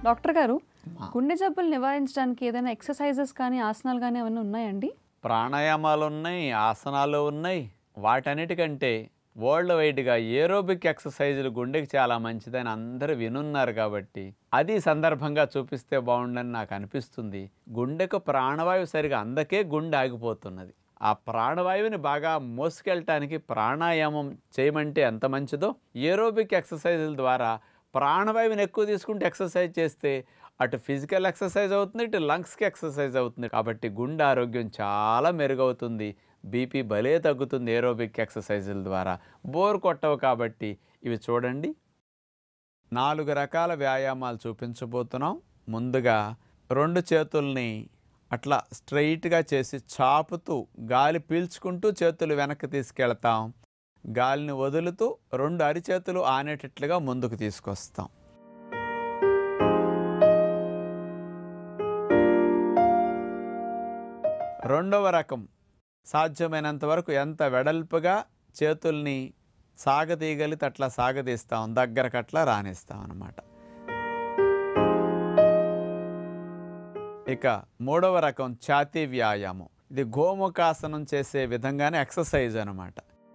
doctor గారు గుండె జబ్బులు నివారించడానికి ఏదైనా ఎక్సర్సైజెస్ కానీ ఆసనాలు కానీ ఏమైనా ఉన్నాయండి ప్రాణాయామాలు ఉన్నాయి ఆసనాలు ఉన్నాయి వాటన్నిటికంటే వరల్డ్ వైడ్గా ఏరోబిక్ ఎక్సర్సైజులు గుండెకి చాలా మంచిదని అందరూ వినున్నారు కాబట్టి అది ఈ సందర్భంగా చూపిస్తే బాగుండని నాకు అనిపిస్తుంది గుండెకు ప్రాణవాయువు సరిగా అందకే గుండె ఆగిపోతున్నది ఆ ప్రాణవాయువుని బాగా మోసుకెళ్ళటానికి ప్రాణాయామం చేయమంటే ఎంత మంచిదో ఏరోబిక్ ఎక్సర్సైజుల ద్వారా ప్రాణవాయువుని ఎక్కువ తీసుకుంటే ఎక్సర్సైజ్ చేస్తే అటు ఫిజికల్ ఎక్సర్సైజ్ అవుతుంది ఇటు లంగ్స్కి ఎక్సర్సైజ్ అవుతుంది కాబట్టి గుండె ఆరోగ్యం చాలా మెరుగవుతుంది బీపీ భలే తగ్గుతుంది ఏరోబిక్ ఎక్సర్సైజుల ద్వారా బోర్ కొట్టవు కాబట్టి ఇవి చూడండి నాలుగు రకాల వ్యాయామాలు చూపించబోతున్నాం ముందుగా రెండు చేతుల్ని అట్లా స్ట్రైట్గా చేసి చాపుతూ గాలి పీల్చుకుంటూ చేతులు వెనక్కి తీసుకెళ్తాం గాలిని వదులుతూ రెండు అరిచేతులు ఆనేటట్లుగా ముందుకు తీసుకొస్తాం రెండవ రకం సాధ్యమైనంత వరకు ఎంత వెడల్పుగా చేతుల్ని సాగతీయగలిగితే అట్లా సాగతీస్తాం దగ్గరకు అట్లా రానిస్తాం అన్నమాట ఇక మూడవ రకం ఛాతీ వ్యాయామం ఇది గోముఖాసనం చేసే విధంగానే ఎక్సర్సైజ్ అనమాట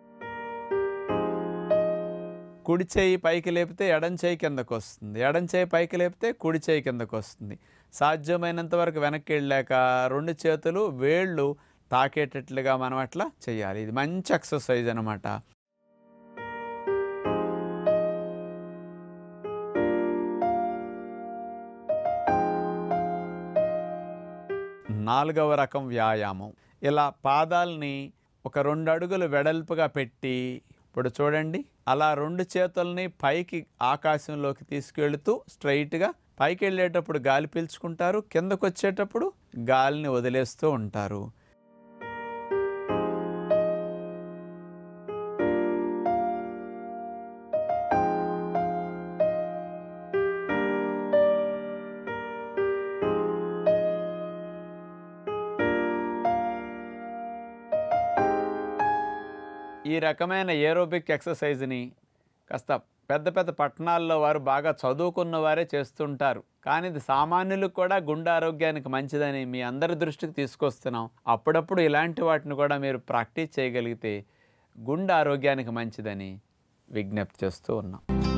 కుడి చేయి పైకి లేపితే ఎడం చేయి కిందకు వస్తుంది ఎడం చేయి పైకి లేపితే కుడి చేయి కిందకు వస్తుంది సాధ్యమైనంత వరకు వెనక్కి వెళ్ళాక రెండు చేతులు వేళ్ళు తాకేటట్లుగా మనం అట్లా చేయాలి ఇది మంచి ఎక్సర్సైజ్ అనమాట నాలుగవ రకం వ్యాయామం ఇలా పాదాలని ఒక రెండు అడుగులు వెడల్పుగా పెట్టి ఇప్పుడు చూడండి అలా రెండు చేతుల్ని పైకి ఆకాశంలోకి తీసుకెళ్తూ స్ట్రైట్గా పైకి వెళ్ళేటప్పుడు గాలి పీల్చుకుంటారు కిందకు వచ్చేటప్పుడు గాలిని వదిలేస్తూ ఉంటారు ఈ రకమైన ఏరోబిక్ ఎక్సర్సైజ్ని కాస్త పెద్ద పెద్ద పట్టణాల్లో వారు బాగా చదువుకున్న వారే చేస్తుంటారు కానీ ఇది సామాన్యులకు కూడా గుండె ఆరోగ్యానికి మంచిదని మీ అందరి దృష్టికి తీసుకొస్తున్నాం అప్పుడప్పుడు ఇలాంటి వాటిని కూడా మీరు ప్రాక్టీస్ చేయగలిగితే గుండె ఆరోగ్యానికి మంచిదని విజ్ఞప్తి చేస్తూ ఉన్నాం